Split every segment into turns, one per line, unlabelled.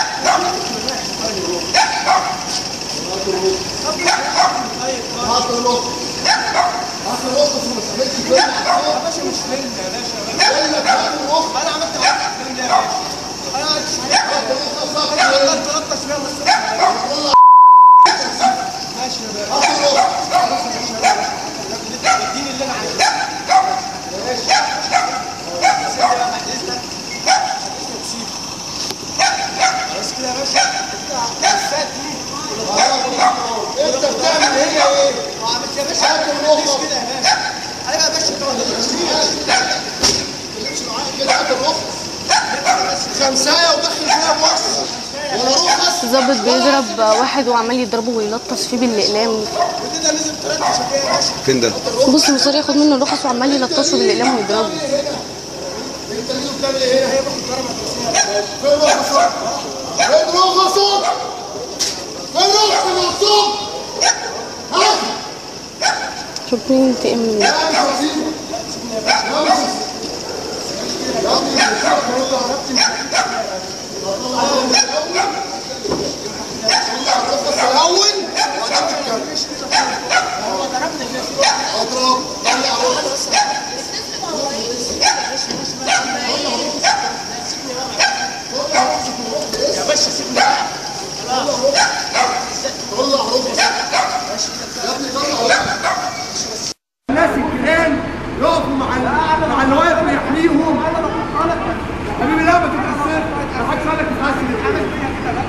هات الرخص هات الرخص وما تعملش فيلم
يا باشا مش فيلم يا باشا
قال لك هات الرخص
انا عملت معاك فيلم ده يا باشا انا قعدت شويه
هات الرخص
انا
هات
قعدت 13 شويه بس
والله
ماشي يا باشا
هات الرخص
اديني اللي انا عايزه ماشي سيبني بقى بعد اذنك بعد اذنك سيبني خلاص كده يا باشا انت الساعه دي
انت بتعمل هنا ايه؟
وعملت يا باشا
هات الرخص.
كده يا باشا ايوه يا باشا انت ما تقدرش
تمشي معايا كده هات الرخص خمسايه ودخل فيها بوكس ولا رخص
ظابط بيضرب واحد وعمال يضربه ويلطس فيه بالاقلام
وكده لازم تركز فيها يا باشا
فين ده؟
بص مصر ياخد منه الرخص وعمال يلطسه بالاقلام ويضربه
انت اللي بتعمل ايه هنا؟ فين رخصك؟ فين رخصك؟ فين رخص المقصود؟ ها؟
ربنا ينتقم منه
لا مش هسيبك لا مش هسيبك يا ابني مش هسيبك طلع الرخص الاول وبعدين تتكلم اضرب طلع الرخص
يا باشا سيبني بقى
طلع رخص يا ابني طلع رخص
الناس الكلام يقفوا مع ال- مع اللي واقف يحميهم حبيبي لا ما تتأثرش ما حدش قال لك تتأثر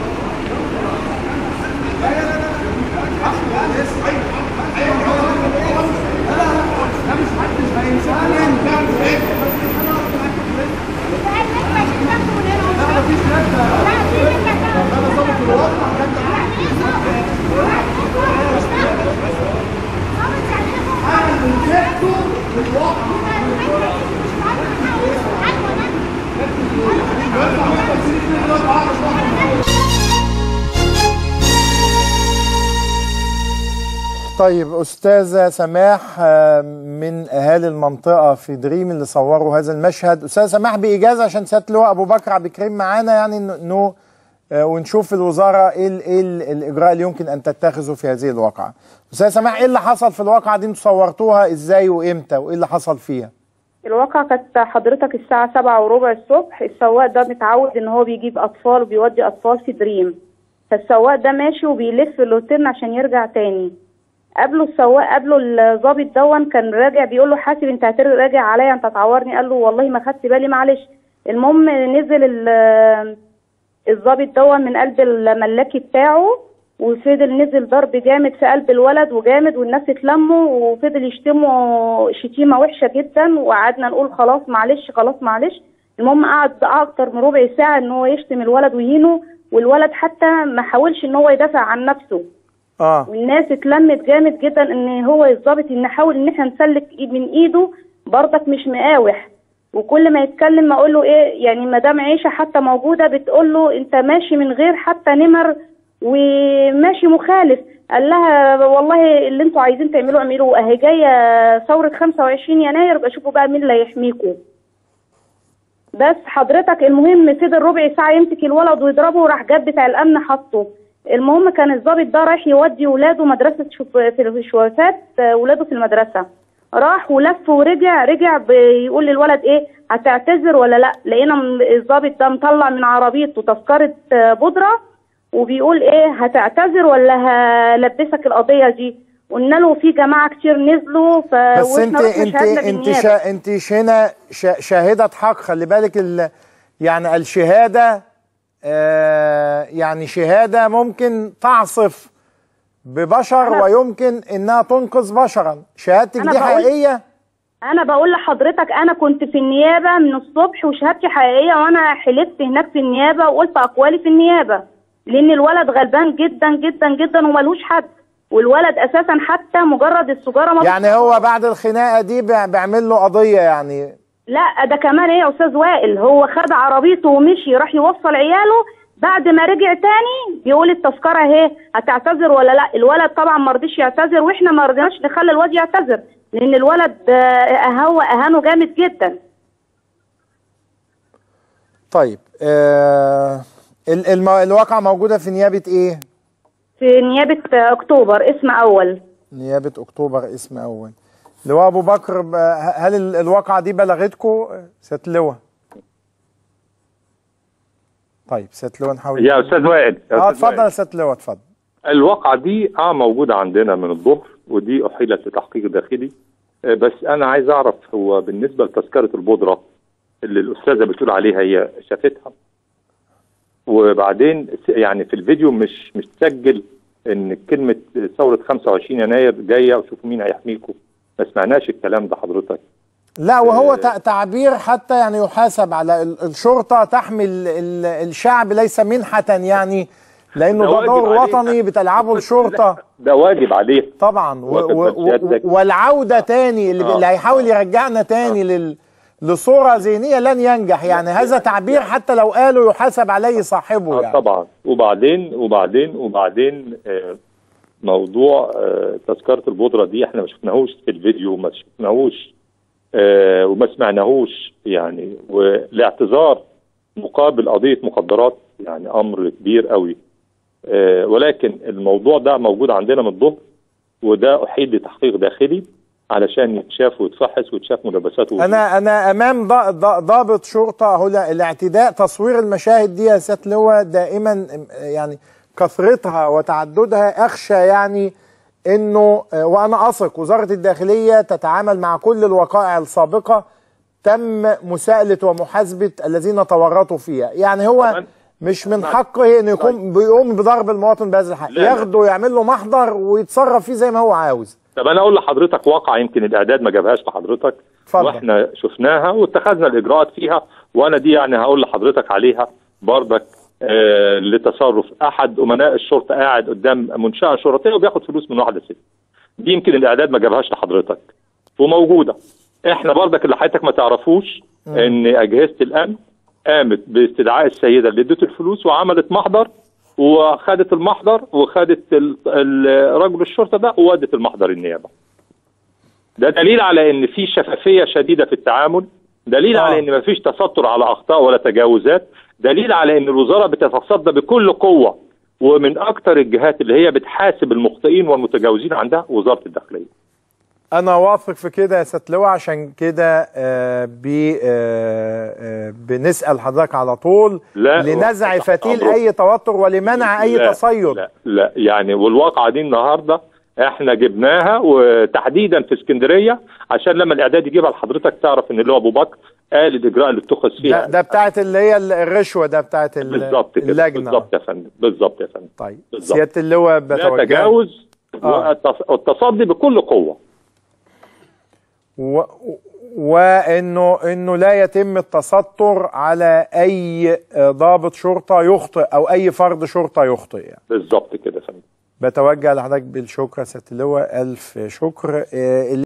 لا مش حدش هينساني لا مفيش ندى انا ظابط الوضع انا اللي مسكته بالوضع
طيب أستاذة سماح آه، من أهالي المنطقة في دريم اللي صوروا هذا المشهد أستاذة سماح بإجازة عشان سيادة اللواء أبو بكر عبد الكريم معانا يعني ن- نو آه، ونشوف الوزارة إيه ال- إيه ال- الإجراء اللي يمكن أن تتخذه في هذه الواقعة أستاذة سماح إيه اللي حصل في الواقعة دي أنتوا صورتوها إزاي وإمتى وإيه اللي حصل فيها
الواقعة كانت حضرتك الساعة سبعة وربع الصبح السواق ده متعود ان هو بيجيب اطفال وبيودي اطفال في دريم فالسواق ده ماشي وبيلف الوترن عشان يرجع تاني قابله السواق قابله الظابط دون كان راجع بيقول له حاسب انت هتراجع عليا انت هتعورني قال له والله ما خدت بالي معلش المهم نزل ال- الظابط دون من قلب الملاكي بتاعه وفضل نزل ضرب جامد في قلب الولد وجامد والناس اتلموا وفضل يشتموا شتيمه وحشه جدا وقعدنا نقول خلاص معلش خلاص معلش المهم قعد اكتر من ربع ساعه ان هو يشتم الولد ويهينه والولد حتى ما حاولش ان هو يدافع عن نفسه
آه
والناس اتلمت جامد جدا ان هو الظابط ان نحاول ان احنا نسلك إيد من ايده برضك مش مقاوح وكل ما يتكلم ما اقول له ايه يعني مدام عيشه حتى موجوده بتقول له انت ماشي من غير حتى نمر وماشي مخالف قال لها والله اللي انتوا عايزين تعملوه اعملوه اهي جايه ثوره 25 يناير بقى شوفوا بقى مين اللي هيحميكم بس حضرتك المهم فضل ربع ساعة يمسك الولد ويضربه وراح جاب بتاع الأمن حطه المهم كان الضابط ده رايح يودي ولاده مدرسة شوف في الشوافات آه، ولاده في المدرسة راح ولف ورجع رجع بيقول للولد ايه هتعتذر ولا لا لقينا م- الضابط ده مطلع من عربيته تذكرة آه، بودرة وبيقول ايه هتعتذر ولا هلبسك القضية دي قلنا له في جماعة كتير نزلوا ف
بس
وإحنا
انت
رحنا
انت
شهدنا
انت
بالنيابة.
شا انت هنا شا شاهده حق خلي بالك ال يعني الشهاده آه يعني شهاده ممكن تعصف ببشر
أنا-
ويمكن انها تنقذ بشرا شهادتك
أنا
دي
بقول-
حقيقيه
انا بقول لحضرتك انا كنت في النيابه من الصبح وشهادتي حقيقيه وانا حلفت هناك في النيابه وقلت اقوالي في النيابه لان الولد غلبان جدا جدا جدا وملهوش حد والولد اساسا حتى مجرد السجاره ما
يعني هو بعد الخناقه دي بيع- بيعمل له قضيه يعني
لا ده كمان ايه يا استاذ وائل هو خد عربيته ومشي راح يوصل عياله بعد ما رجع تاني بيقول التذكره اهي هتعتذر ولا لا الولد طبعا ما رضيش يعتذر واحنا ما رضيناش نخلي الواد يعتذر لان الولد آه، هو اهانه جامد جدا
طيب آه ال- الم... الواقعة موجودة في نيابة ايه؟
في نيابة أكتوبر اسم أول
نيابة اكتوبر اسم اول لواء ابو بكر ب- هل ال- الواقعة دي بلغتكم سيادة اللواء؟ طيب سيادة اللواء نحاول
يا استاذ وائل يا
اه
أستاذ وائل.
اتفضل يا سيادة اللواء اتفضل
الواقعة دي اه موجودة عندنا من الظهر ودي أحيلت لتحقيق داخلي آه، بس أنا عايز أعرف هو بالنسبة لتذكرة البودرة اللي الأستاذة بتقول عليها هي شافتها وبعدين س- يعني في الفيديو مش مش تسجل إن كلمة ثورة 25 يناير جاية وشوفوا مين هيحميكم ما سمعناش الكلام ده حضرتك
لا وهو تع- تعبير حتى يعني يحاسب على ال- الشرطة تحمي ال- ال- الشعب ليس منحة يعني لأنه
ده
ده
واجب
دور
عليها.
وطني بتلعبه الشرطة
ده واجب عليه
طبعا و
واخد
و
بال سيادتك؟
و والعودة تاني اللي,
آه.
اللي هيحاول يرجعنا تاني لل لصورة ذهنية لن ينجح يعني هذا تعبير حتى لو قالوا يحاسب عليه صاحبه
آه
يعني
طبعا وبعدين وبعدين وبعدين آه موضوع آه تذكره البودره دي احنا ما شفناهوش في الفيديو وما شفناهوش آه وما سمعناهوش يعني والاعتذار مقابل قضيه مخدرات يعني امر كبير قوي آه ولكن الموضوع ده موجود عندنا من الظهر وده احيل لتحقيق داخلي علشان يتشاف ويتفحص ويتشاف ملابساته
انا انا امام ض- ض- ضابط شرطه هو لا- الاعتداء تصوير المشاهد دي يا سياده لواء دائما يعني كثرتها وتعددها اخشى يعني انه وانا اثق وزاره الداخليه تتعامل مع كل الوقائع السابقه تم مساءله ومحاسبه الذين تورطوا فيها يعني هو
طبعاً.
مش من حقه انه يكون بيقوم بضرب المواطن بهذا الحق
لا، لا.
ياخده يعمل له محضر ويتصرف فيه زي ما هو عاوز
طب انا اقول لحضرتك واقع يمكن الاعداد ما جابهاش لحضرتك
اتفضل.
واحنا شفناها واتخذنا الاجراءات فيها وانا دي يعني هقول لحضرتك عليها برضك آه لتصرف احد امناء الشرطه قاعد قدام منشاه شرطيه وبياخد فلوس من واحده ست دي يمكن الاعداد ما جابهاش لحضرتك وموجوده احنا برضك اللي حضرتك ما تعرفوش ان اجهزه الامن قامت باستدعاء السيده اللي ادته الفلوس وعملت محضر وخدت المحضر وخدت ال- ال- رجل الشرطه ده وودت المحضر النيابه ده دليل على ان في شفافيه شديده في التعامل دليل
آه.
على ان مفيش تستر على اخطاء ولا تجاوزات دليل على ان الوزاره بتتصدى بكل قوه ومن اكثر الجهات اللي هي بتحاسب المخطئين والمتجاوزين عندها وزاره الداخليه
انا واثق في كده يا سياده لواء عشان كده آه بي آه آه بنسال حضرتك على طول
لا،
لنزع
تحت
فتيل
أمرك.
اي توتر ولمنع اي
لا،
تصيد
لا لا يعني والواقعه دي النهارده احنا جبناها وتحديدا في اسكندريه عشان لما الاعداد يجيبها لحضرتك تعرف ان اللي هو ابو بكر قال الاجراء اللي اتخذ فيها
ده, ده بتاعت اللي هي الرشوه ده بتاعت ال-
بالظبط كده
اللجنه
بالظبط يا فندم بالظبط يا فندم
طيب
بالظبط.
سياده اللواء
لا
بتوجه
تجاوز
آه.
والتص- والتصدي بكل قوه
و... وانه انه لا يتم التستر على اي آه، ضابط شرطه يخطئ او اي فرد شرطه يخطئ يعني.
بالظبط كده يا فندم
بتوجه لحضرتك بالشكر يا سياده اللواء الف شكر آه،